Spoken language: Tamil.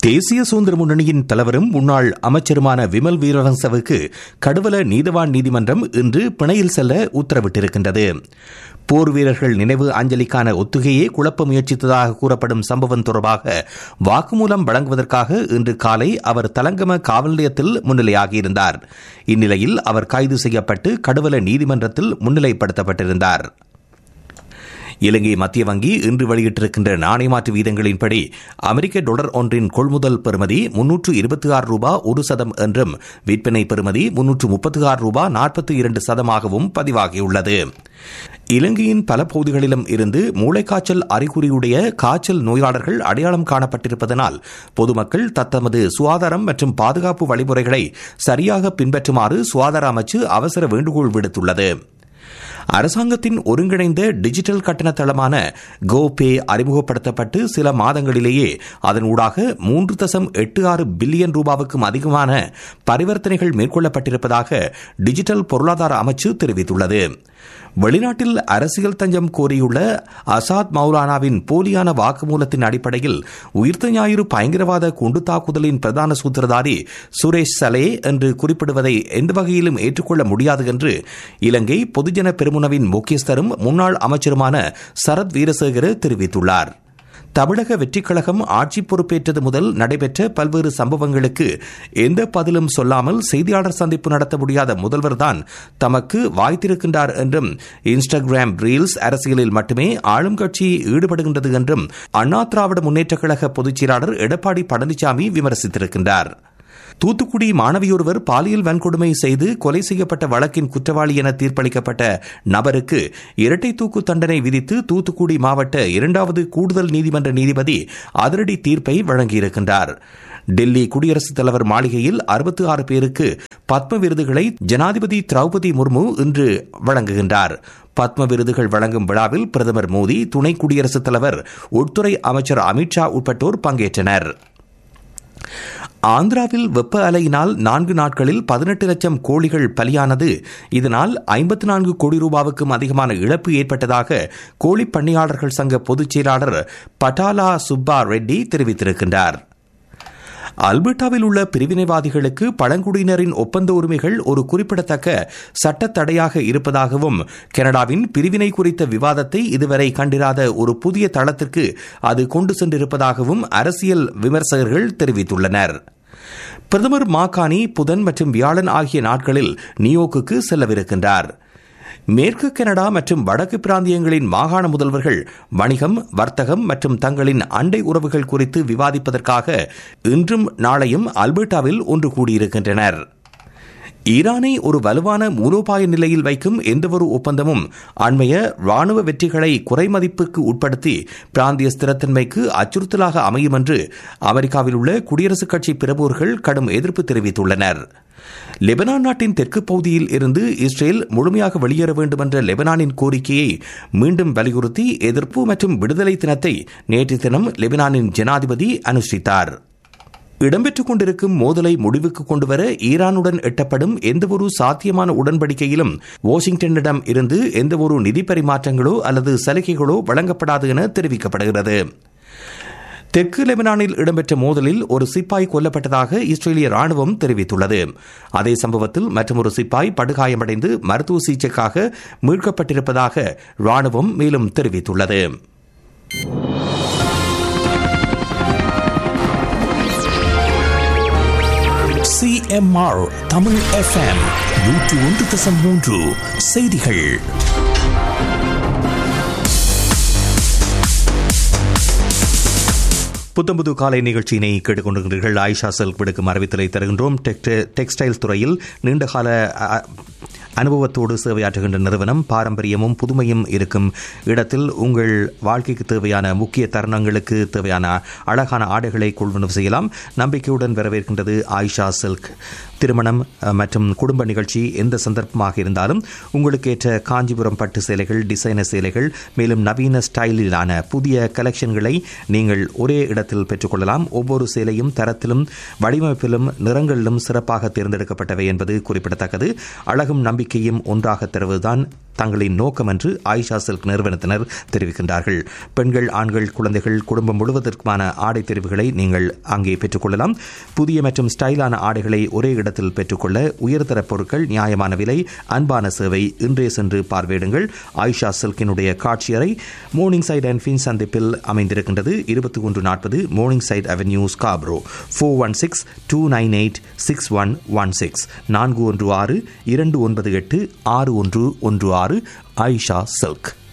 தேசிய சுதந்திர முன்னணியின் தலைவரும் முன்னாள் அமைச்சருமான விமல் வீரவன்சவுக்கு கடுவல நீதவான் நீதிமன்றம் இன்று பிணையில் செல்ல உத்தரவிட்டிருக்கின்றது போர் வீரர்கள் நினைவு அஞ்சலிக்கான ஒத்துகையை குழப்ப முயற்சித்ததாக கூறப்படும் சம்பவம் தொடர்பாக வாக்குமூலம் வழங்குவதற்காக இன்று காலை அவர் தலங்கம காவல் நிலையத்தில் முன்னிலையாகியிருந்தார் இந்நிலையில் அவர் கைது செய்யப்பட்டு கடுவல நீதிமன்றத்தில் முன்னிலைப்படுத்தப்பட்டிருந்தார் இலங்கை மத்திய வங்கி இன்று வெளியிட்டிருக்கின்ற நாணய மாற்று வீதங்களின்படி அமெரிக்க டொலர் ஒன்றின் கொள்முதல் பெறுமதி முன்னூற்று இருபத்தி ஆறு ரூபாய் ஒரு சதம் என்றும் விற்பனை பெறுமதி முன்னூற்று முப்பத்தி ஆறு ரூபாய் நாற்பத்தி இரண்டு சதமாகவும் பதிவாகியுள்ளது இலங்கையின் பல பகுதிகளிலும் இருந்து மூளைக்காய்ச்சல் அறிகுறியுடைய காய்ச்சல் நோயாளர்கள் அடையாளம் காணப்பட்டிருப்பதனால் பொதுமக்கள் தத்தமது சுகாதாரம் மற்றும் பாதுகாப்பு வழிமுறைகளை சரியாக பின்பற்றுமாறு சுகாதார அமைச்சு அவசர வேண்டுகோள் விடுத்துள்ளது அரசாங்கத்தின் ஒருங்கிணைந்த டிஜிட்டல் கட்டண தளமான கோபே அறிமுகப்படுத்தப்பட்டு சில மாதங்களிலேயே அதன் ஊடாக மூன்று தசம் எட்டு ஆறு பில்லியன் ரூபாவுக்கும் அதிகமான பரிவர்த்தனைகள் மேற்கொள்ளப்பட்டிருப்பதாக டிஜிட்டல் பொருளாதார அமைச்சு தெரிவித்துள்ளது வெளிநாட்டில் அரசியல் தஞ்சம் கோரியுள்ள அசாத் மௌலானாவின் போலியான வாக்குமூலத்தின் அடிப்படையில் உயிர்த்த ஞாயிறு பயங்கரவாத குண்டு தாக்குதலின் பிரதான சூத்திரதாரி சுரேஷ் சலே என்று குறிப்பிடுவதை எந்த வகையிலும் ஏற்றுக்கொள்ள முடியாது என்று இலங்கை பொதுஜன பெருமுனவின் முக்கியஸ்தரும் முன்னாள் அமைச்சருமான சரத் வீரசேகர தெரிவித்துள்ளார் தமிழக வெற்றிக் கழகம் ஆட்சி பொறுப்பேற்றது முதல் நடைபெற்ற பல்வேறு சம்பவங்களுக்கு எந்த பதிலும் சொல்லாமல் செய்தியாளர் சந்திப்பு நடத்த முடியாத முதல்வர்தான் தமக்கு வாய்த்திருக்கின்றார் என்றும் இன்ஸ்டாகிராம் ரீல்ஸ் அரசியலில் மட்டுமே ஆளும் கட்சி ஈடுபடுகின்றது என்றும் அண்ணா திராவிட முன்னேற்றக் கழக பொதுச் செயலாளர் எடப்பாடி பழனிசாமி விமர்சித்திருக்கின்றார் தூத்துக்குடி மாணவியொருவர் பாலியல் வன்கொடுமை செய்து கொலை செய்யப்பட்ட வழக்கின் குற்றவாளி என தீர்ப்பளிக்கப்பட்ட நபருக்கு இரட்டை தூக்கு தண்டனை விதித்து தூத்துக்குடி மாவட்ட இரண்டாவது கூடுதல் நீதிமன்ற நீதிபதி அதிரடி தீர்ப்பை வழங்கியிருக்கின்றார் டெல்லி குடியரசுத் தலைவர் மாளிகையில் அறுபத்தி ஆறு பேருக்கு பத்ம விருதுகளை ஜனாதிபதி திரௌபதி முர்மு இன்று வழங்குகின்றார் பத்ம விருதுகள் வழங்கும் விழாவில் பிரதமர் மோடி துணை குடியரசுத் தலைவர் உள்துறை அமைச்சர் அமித்ஷா உட்பட்டோர் பங்கேற்றனர் ஆந்திராவில் வெப்ப அலையினால் நான்கு நாட்களில் பதினெட்டு லட்சம் கோழிகள் பலியானது இதனால் ஐம்பத்தி நான்கு கோடி ரூபாவுக்கும் அதிகமான இழப்பு ஏற்பட்டதாக கோழி பண்ணையாளர்கள் சங்க பொதுச் செயலாளர் பட்டாலா சுப்பா ரெட்டி தெரிவித்திருக்கின்றார் அல்பர்டாவில் உள்ள பிரிவினைவாதிகளுக்கு பழங்குடியினரின் ஒப்பந்த உரிமைகள் ஒரு குறிப்பிடத்தக்க சட்ட தடையாக இருப்பதாகவும் கனடாவின் பிரிவினை குறித்த விவாதத்தை இதுவரை கண்டிராத ஒரு புதிய தளத்திற்கு அது கொண்டு சென்றிருப்பதாகவும் அரசியல் விமர்சகர்கள் தெரிவித்துள்ளனர் பிரதமர் மாகாணி புதன் மற்றும் வியாழன் ஆகிய நாட்களில் நியோக்குக்கு செல்லவிருக்கின்றார் மேற்கு கனடா மற்றும் வடக்கு பிராந்தியங்களின் மாகாண முதல்வர்கள் வணிகம் வர்த்தகம் மற்றும் தங்களின் அண்டை உறவுகள் குறித்து விவாதிப்பதற்காக இன்றும் நாளையும் அல்பர்டாவில் ஒன்று கூடியிருக்கின்றனர் ஈரானை ஒரு வலுவான மூலோபாய நிலையில் வைக்கும் எந்தவொரு ஒப்பந்தமும் அண்மைய ராணுவ வெற்றிகளை குறைமதிப்புக்கு உட்படுத்தி பிராந்திய ஸ்திரத்தன்மைக்கு அச்சுறுத்தலாக அமையும் என்று அமெரிக்காவில் உள்ள குடியரசுக் கட்சி பிரமுகர்கள் கடும் எதிர்ப்பு தெரிவித்துள்ளனர் லெபனான் நாட்டின் தெற்கு பகுதியில் இருந்து இஸ்ரேல் முழுமையாக வெளியேற வேண்டும் என்ற லெபனானின் கோரிக்கையை மீண்டும் வலியுறுத்தி எதிர்ப்பு மற்றும் விடுதலை தினத்தை நேற்று தினம் லெபனானின் ஜனாதிபதி அனுஷ்டித்தார் இடம்பெற்றுக் கொண்டிருக்கும் மோதலை முடிவுக்கு கொண்டுவர ஈரானுடன் எட்டப்படும் எந்தவொரு சாத்தியமான உடன்படிக்கையிலும் வாஷிங்டனிடம் இருந்து எந்தவொரு நிதி பரிமாற்றங்களோ அல்லது சலுகைகளோ வழங்கப்படாது என தெரிவிக்கப்படுகிறது தெற்கு லெபனானில் இடம்பெற்ற மோதலில் ஒரு சிப்பாய் கொல்லப்பட்டதாக இஸ்ரேலிய ராணுவம் தெரிவித்துள்ளது அதே சம்பவத்தில் மற்றொரு சிப்பாய் படுகாயமடைந்து மருத்துவ சிகிச்சைக்காக மீட்கப்பட்டிருப்பதாக ராணுவம் மேலும் தெரிவித்துள்ளது சிஎம்ஆர் தமிழ் எஃப்எம் நூற்று ஒன்று தசம் மூன்று செய்திகள் புத்தம்புது காலை நிகழ்ச்சியினை கேட்டுக்கொண்டிருக்கிறீர்கள் ஆயிஷா செல்க் விடுக்கும் அறிவித்தலை தருகின்றோம் டெக்ஸ்டைல் துறையில் நீண்டகால அனுபவத்தோடு சேவையாற்றுகின்ற நிறுவனம் பாரம்பரியமும் புதுமையும் இருக்கும் இடத்தில் உங்கள் வாழ்க்கைக்கு தேவையான முக்கிய தருணங்களுக்கு தேவையான அழகான ஆடைகளை கொள்வனவு செய்யலாம் நம்பிக்கையுடன் வரவேற்கின்றது ஆயிஷா சில்க் திருமணம் மற்றும் குடும்ப நிகழ்ச்சி எந்த சந்தர்ப்பமாக இருந்தாலும் உங்களுக்கு ஏற்ற காஞ்சிபுரம் பட்டு சேலைகள் டிசைனர் சேலைகள் மேலும் நவீன ஸ்டைலிலான புதிய கலெக்ஷன்களை நீங்கள் ஒரே இடத்தில் பெற்றுக்கொள்ளலாம் ஒவ்வொரு சேலையும் தரத்திலும் வடிவமைப்பிலும் நிறங்களிலும் சிறப்பாக தேர்ந்தெடுக்கப்பட்டவை என்பது குறிப்பிடத்தக்கது அழகும் நம்பிக்கை நம்பிக்கையும் ஒன்றாக தருவதுதான் தங்களின் நோக்கம் என்று ஆயிஷா சில்க் நிறுவனத்தினர் தெரிவிக்கின்றார்கள் பெண்கள் ஆண்கள் குழந்தைகள் குடும்பம் முழுவதற்குமான ஆடை தெரிவுகளை நீங்கள் அங்கே பெற்றுக்கொள்ளலாம் புதிய மற்றும் ஸ்டைலான ஆடைகளை ஒரே இடத்தில் பெற்றுக்கொள்ள உயர்தர பொருட்கள் நியாயமான விலை அன்பான சேவை இன்றே சென்று பார்வையிடுங்கள் ஆயிஷா சில்கினுடைய காட்சியறை மோர்னிங் சைட் அண்ட் ஃபின் சந்திப்பில் அமைந்திருக்கின்றது இருபத்தி ஒன்று நாற்பது Morningside avenue Scarborough four one six two nine eight six one one six நான்கு ஒன்று ஆறு இரண்டு ஒன்பது எட்டு ஆறு ஒன்று ஒன்று ஆறு ஆயிஷா சில்க்